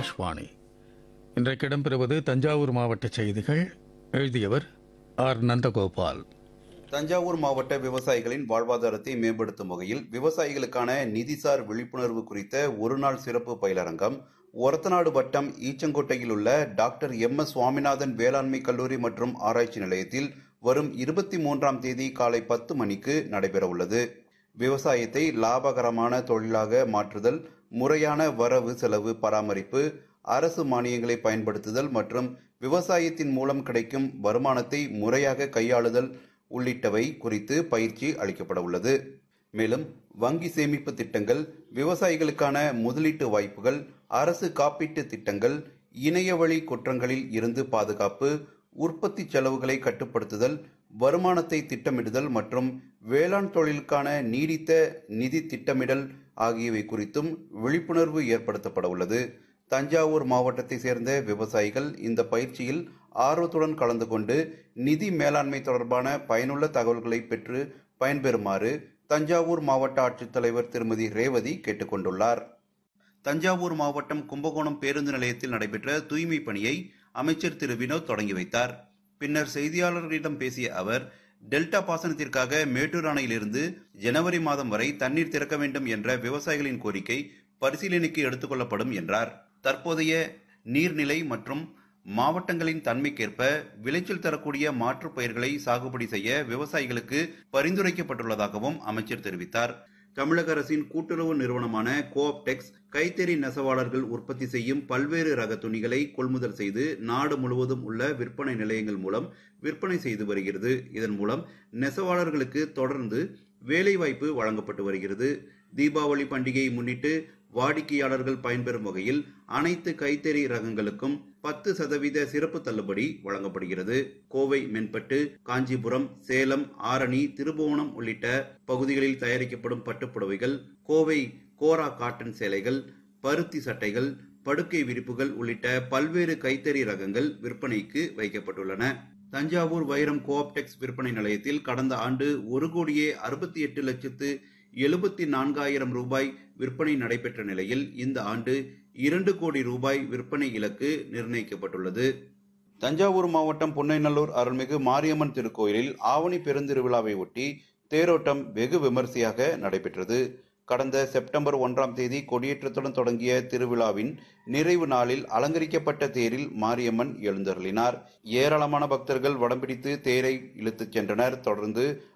ஆகாஷ்வாணி இன்றைக்கு இடம்பெறுவது தஞ்சாவூர் மாவட்ட செய்திகள் எழுதியவர் ஆர் நந்தகோபால் தஞ்சாவூர் மாவட்ட விவசாயிகளின் வாழ்வாதாரத்தை மேம்படுத்தும் வகையில் விவசாயிகளுக்கான நிதிசார் விழிப்புணர்வு குறித்த ஒருநாள் சிறப்பு பயிலரங்கம் ஒரத்தநாடு வட்டம் ஈச்சங்கோட்டையில் உள்ள டாக்டர் எம் எஸ் சுவாமிநாதன் வேளாண்மை கல்லூரி மற்றும் ஆராய்ச்சி நிலையத்தில் வரும் இருபத்தி மூன்றாம் தேதி காலை பத்து மணிக்கு நடைபெறவுள்ளது விவசாயத்தை லாபகரமான தொழிலாக மாற்றுதல் முறையான வரவு செலவு பராமரிப்பு அரசு மானியங்களை பயன்படுத்துதல் மற்றும் விவசாயத்தின் மூலம் கிடைக்கும் வருமானத்தை முறையாக கையாளுதல் உள்ளிட்டவை குறித்து பயிற்சி அளிக்கப்பட உள்ளது மேலும் வங்கி சேமிப்பு திட்டங்கள் விவசாயிகளுக்கான முதலீட்டு வாய்ப்புகள் அரசு காப்பீட்டு திட்டங்கள் இணையவழி குற்றங்களில் இருந்து பாதுகாப்பு உற்பத்தி செலவுகளை கட்டுப்படுத்துதல் வருமானத்தை திட்டமிடுதல் மற்றும் வேளாண் தொழிலுக்கான நீடித்த நிதி திட்டமிடல் ஆகியவை குறித்தும் விழிப்புணர்வு ஏற்படுத்தப்பட உள்ளது தஞ்சாவூர் மாவட்டத்தை சேர்ந்த விவசாயிகள் இந்த பயிற்சியில் ஆர்வத்துடன் கலந்து கொண்டு நிதி மேலாண்மை தொடர்பான பயனுள்ள தகவல்களை பெற்று பயன்பெறுமாறு தஞ்சாவூர் மாவட்ட ஆட்சித்தலைவர் திருமதி ரேவதி கேட்டுக்கொண்டுள்ளார் தஞ்சாவூர் மாவட்டம் கும்பகோணம் பேருந்து நிலையத்தில் நடைபெற்ற தூய்மை பணியை அமைச்சர் திரு வினோத் தொடங்கி வைத்தார் பின்னர் செய்தியாளர்களிடம் பேசிய அவர் டெல்டா பாசனத்திற்காக மேட்டூர் அணையிலிருந்து ஜனவரி மாதம் வரை தண்ணீர் திறக்க வேண்டும் என்ற விவசாயிகளின் கோரிக்கை பரிசீலனைக்கு எடுத்துக்கொள்ளப்படும் என்றார் தற்போதைய நீர்நிலை மற்றும் மாவட்டங்களின் தன்மைக்கேற்ப விளைச்சல் தரக்கூடிய மாற்றுப் பயிர்களை சாகுபடி செய்ய விவசாயிகளுக்கு பரிந்துரைக்கப்பட்டுள்ளதாகவும் அமைச்சர் தெரிவித்தார் தமிழக அரசின் கூட்டுறவு நிறுவனமான கோஆப்டெக்ஸ் கைத்தறி நெசவாளர்கள் உற்பத்தி செய்யும் பல்வேறு ரக துணிகளை கொள்முதல் செய்து நாடு முழுவதும் உள்ள விற்பனை நிலையங்கள் மூலம் விற்பனை செய்து வருகிறது இதன் மூலம் நெசவாளர்களுக்கு தொடர்ந்து வேலைவாய்ப்பு வழங்கப்பட்டு வருகிறது தீபாவளி பண்டிகையை முன்னிட்டு வாடிக்கையாளர்கள் பயன்பெறும் வகையில் அனைத்து கைத்தறி ரகங்களுக்கும் பத்து சதவீத சிறப்பு தள்ளுபடி வழங்கப்படுகிறது கோவை மென்பட்டு காஞ்சிபுரம் சேலம் ஆரணி திருபுவனம் உள்ளிட்ட பகுதிகளில் தயாரிக்கப்படும் பட்டுப்புடவைகள் கோவை கோரா காட்டன் சேலைகள் பருத்தி சட்டைகள் படுக்கை விரிப்புகள் உள்ளிட்ட பல்வேறு கைத்தறி ரகங்கள் விற்பனைக்கு வைக்கப்பட்டுள்ளன தஞ்சாவூர் வைரம் கோஆப்டெக்ஸ் விற்பனை நிலையத்தில் கடந்த ஆண்டு ஒரு கோடியே அறுபத்தி எட்டு லட்சத்து எழுபத்தி நான்காயிரம் ரூபாய் விற்பனை நடைபெற்ற நிலையில் இந்த ஆண்டு இரண்டு கோடி ரூபாய் விற்பனை இலக்கு நிர்ணயிக்கப்பட்டுள்ளது தஞ்சாவூர் மாவட்டம் புன்னைநல்லூர் அருள்மிகு மாரியம்மன் திருக்கோயிலில் ஆவணி பெருந்திருவிழாவை ஒட்டி தேரோட்டம் வெகு விமரிசையாக நடைபெற்றது கடந்த செப்டம்பர் ஒன்றாம் தேதி கொடியேற்றத்துடன் தொடங்கிய திருவிழாவின் நிறைவு நாளில் அலங்கரிக்கப்பட்ட தேரில் மாரியம்மன் எழுந்தருளினார் ஏராளமான பக்தர்கள் வடம் பிடித்து தேரை இழுத்துச் சென்றனர் தொடர்ந்து